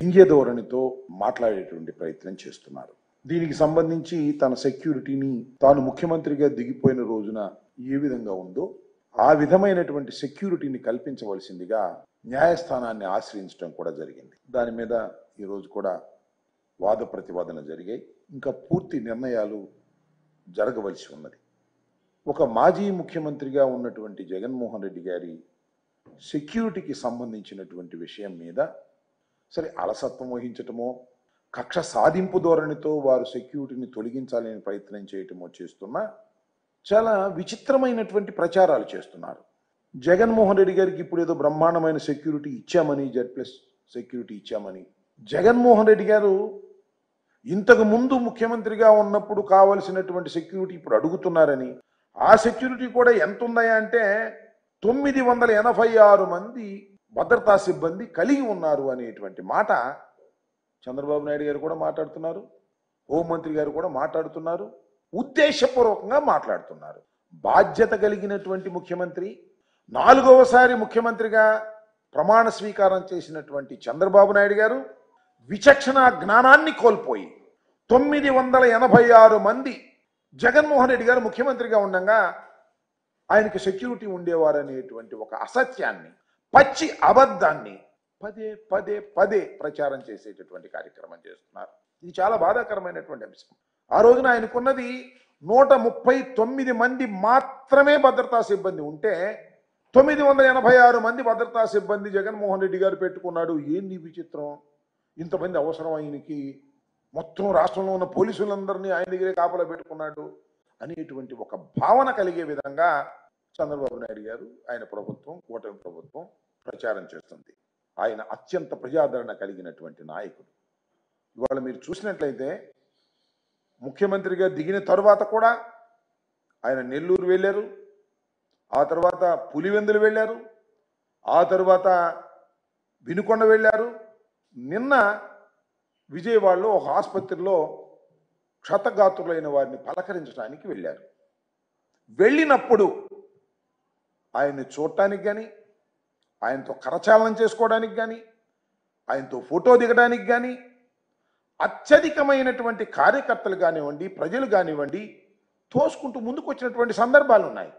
వ్యంగ్య ధోరణితో మాట్లాడేటువంటి ప్రయత్నం చేస్తున్నారు దీనికి సంబంధించి తన సెక్యూరిటీని తాను ముఖ్యమంత్రిగా దిగిపోయిన రోజున ఏ విధంగా ఉందో ఆ విధమైనటువంటి సెక్యూరిటీని కల్పించవలసిందిగా న్యాయస్థానాన్ని ఆశ్రయించడం కూడా జరిగింది దాని మీద ఈరోజు కూడా వాద ప్రతివాదన జరిగాయి ఇంకా పూర్తి నిర్ణయాలు జరగవలసి ఉన్నది ఒక మాజీ ముఖ్యమంత్రిగా ఉన్నటువంటి జగన్మోహన్ రెడ్డి గారి సెక్యూరిటీకి సంబంధించినటువంటి విషయం మీద సరే అలసత్వం వహించటమో కక్ష సాధింపు ధోరణితో వారు సెక్యూరిటీని తొలగించాలని ప్రయత్నం చేయటమో చేస్తున్నా చాలా విచిత్రమైనటువంటి ప్రచారాలు చేస్తున్నారు జగన్మోహన్ రెడ్డి గారికి ఇప్పుడు ఏదో బ్రహ్మాండమైన సెక్యూరిటీ ఇచ్చామని జెడ్ ప్లస్ సెక్యూరిటీ ఇచ్చామని జగన్మోహన్ రెడ్డి గారు ఇంతకు ముందు ముఖ్యమంత్రిగా ఉన్నప్పుడు కావలసినటువంటి సెక్యూరిటీ ఇప్పుడు అడుగుతున్నారని ఆ సెక్యూరిటీ కూడా ఎంత ఉందయా అంటే తొమ్మిది వందల ఎనభై ఆరు మంది భద్రతా సిబ్బంది కలిగి ఉన్నారు అనేటువంటి మాట చంద్రబాబు నాయుడు గారు కూడా మాట్లాడుతున్నారు హోంమంత్రి గారు కూడా మాట్లాడుతున్నారు ఉద్దేశపూర్వకంగా మాట్లాడుతున్నారు బాధ్యత కలిగినటువంటి ముఖ్యమంత్రి నాలుగవసారి ముఖ్యమంత్రిగా ప్రమాణ స్వీకారం చేసినటువంటి చంద్రబాబు నాయుడు గారు విచక్షణ జ్ఞానాన్ని కోల్పోయి తొమ్మిది వందల ఎనభై ఆరు మంది జగన్మోహన్ రెడ్డి గారు ముఖ్యమంత్రిగా ఉండగా ఆయనకి సెక్యూరిటీ ఉండేవారనేటువంటి ఒక అసత్యాన్ని పచ్చి అబద్ధాన్ని పదే పదే పదే ప్రచారం చేసేటటువంటి కార్యక్రమం చేస్తున్నారు ఇది చాలా బాధాకరమైనటువంటి అంశం ఆ రోజున ఆయనకున్నది నూట ముప్పై తొమ్మిది మంది మాత్రమే భద్రతా సిబ్బంది ఉంటే తొమ్మిది వందల ఎనభై ఆరు మంది భద్రతా సిబ్బంది జగన్మోహన్ రెడ్డి గారు పెట్టుకున్నాడు ఏంది ఈ విచిత్రం ఇంతమంది అవసరం ఆయనకి మొత్తం రాష్ట్రంలో ఉన్న పోలీసులందరినీ ఆయన దగ్గరే కాపలా పెట్టుకున్నాడు అనేటువంటి ఒక భావన కలిగే విధంగా చంద్రబాబు నాయుడు గారు ఆయన ప్రభుత్వం కూటమి ప్రభుత్వం ప్రచారం చేస్తుంది ఆయన అత్యంత ప్రజాదరణ కలిగినటువంటి నాయకుడు ఇవాళ మీరు చూసినట్లయితే ముఖ్యమంత్రిగా దిగిన తరువాత కూడా ఆయన నెల్లూరు వెళ్ళారు ఆ తర్వాత పులివెందులు వెళ్ళారు ఆ తర్వాత వినుకొండ వెళ్ళారు నిన్న విజయవాడలో ఒక ఆసుపత్రిలో క్షతగాత్రులైన వారిని పలకరించడానికి వెళ్ళారు వెళ్ళినప్పుడు ఆయన్ని చూడటానికి కానీ ఆయనతో కరచాలనం చేసుకోవడానికి కానీ ఆయనతో ఫోటో దిగడానికి కానీ అత్యధికమైనటువంటి కార్యకర్తలు కానివ్వండి ప్రజలు కానివ్వండి తోసుకుంటూ ముందుకు వచ్చినటువంటి సందర్భాలు ఉన్నాయి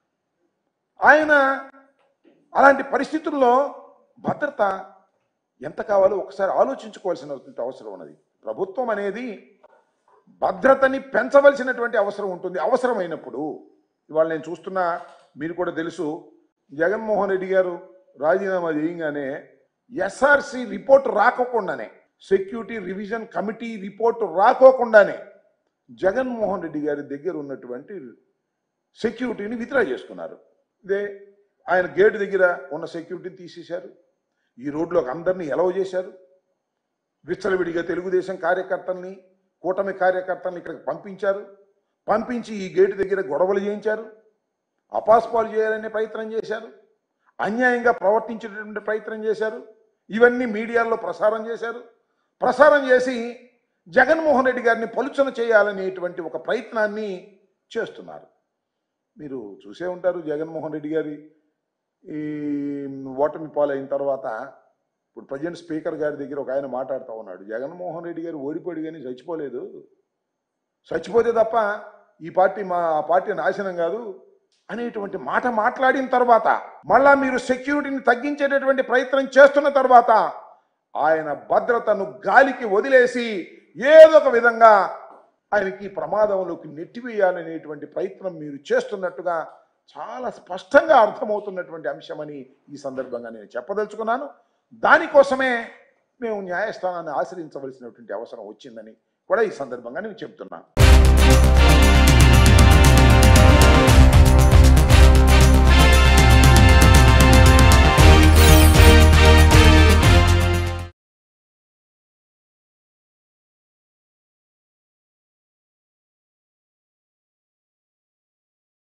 ఆయన అలాంటి పరిస్థితుల్లో భద్రత ఎంత కావాలో ఒకసారి ఆలోచించుకోవాల్సినటువంటి అవసరం ఉన్నది ప్రభుత్వం అనేది భద్రతని పెంచవలసినటువంటి అవసరం ఉంటుంది అవసరమైనప్పుడు ఇవాళ నేను చూస్తున్నా మీరు కూడా తెలుసు జగన్మోహన్ రెడ్డి గారు రాజీనామా చేయగానే ఎస్ఆర్సి రిపోర్ట్ రాకోకుండానే సెక్యూరిటీ రివిజన్ కమిటీ రిపోర్ట్ రాకోకుండానే జగన్మోహన్ రెడ్డి గారి దగ్గర ఉన్నటువంటి సెక్యూరిటీని విత్డ్రా చేసుకున్నారు ఇదే ఆయన గేటు దగ్గర ఉన్న సెక్యూరిటీని తీసేశారు ఈ రోడ్లోకి అందరినీ ఎలవ్ చేశారు విచ్చలవిడిగా తెలుగుదేశం కార్యకర్తల్ని కూటమి కార్యకర్తల్ని ఇక్కడికి పంపించారు పంపించి ఈ గేటు దగ్గర గొడవలు చేయించారు అపాస్పాలు చేయాలనే ప్రయత్నం చేశారు అన్యాయంగా ప్రవర్తించేటటువంటి ప్రయత్నం చేశారు ఇవన్నీ మీడియాలో ప్రసారం చేశారు ప్రసారం చేసి జగన్మోహన్ రెడ్డి గారిని పలుచన చేయాలనేటువంటి ఒక ప్రయత్నాన్ని చేస్తున్నారు మీరు చూసే ఉంటారు జగన్మోహన్ రెడ్డి గారి ఈ ఓటమి పాలైన తర్వాత ఇప్పుడు ప్రజెంట్ స్పీకర్ గారి దగ్గర ఒక ఆయన మాట్లాడుతూ ఉన్నాడు జగన్మోహన్ రెడ్డి గారు ఓడిపోయాడు కానీ చచ్చిపోలేదు చచ్చిపోతే తప్ప ఈ పార్టీ మా ఆ పార్టీ నాశనం కాదు అనేటువంటి మాట మాట్లాడిన తర్వాత మళ్ళా మీరు సెక్యూరిటీని తగ్గించేటటువంటి ప్రయత్నం చేస్తున్న తర్వాత ఆయన భద్రతను గాలికి వదిలేసి ఏదో ఒక విధంగా ఆయనకి ప్రమాదంలోకి నెట్టివేయాలనేటువంటి ప్రయత్నం మీరు చేస్తున్నట్టుగా చాలా స్పష్టంగా అర్థమవుతున్నటువంటి అంశమని ఈ సందర్భంగా నేను చెప్పదలుచుకున్నాను దానికోసమే మేము న్యాయస్థానాన్ని ఆశ్రయించవలసినటువంటి అవసరం వచ్చిందని కూడా ఈ సందర్భంగా నేను చెప్తున్నాను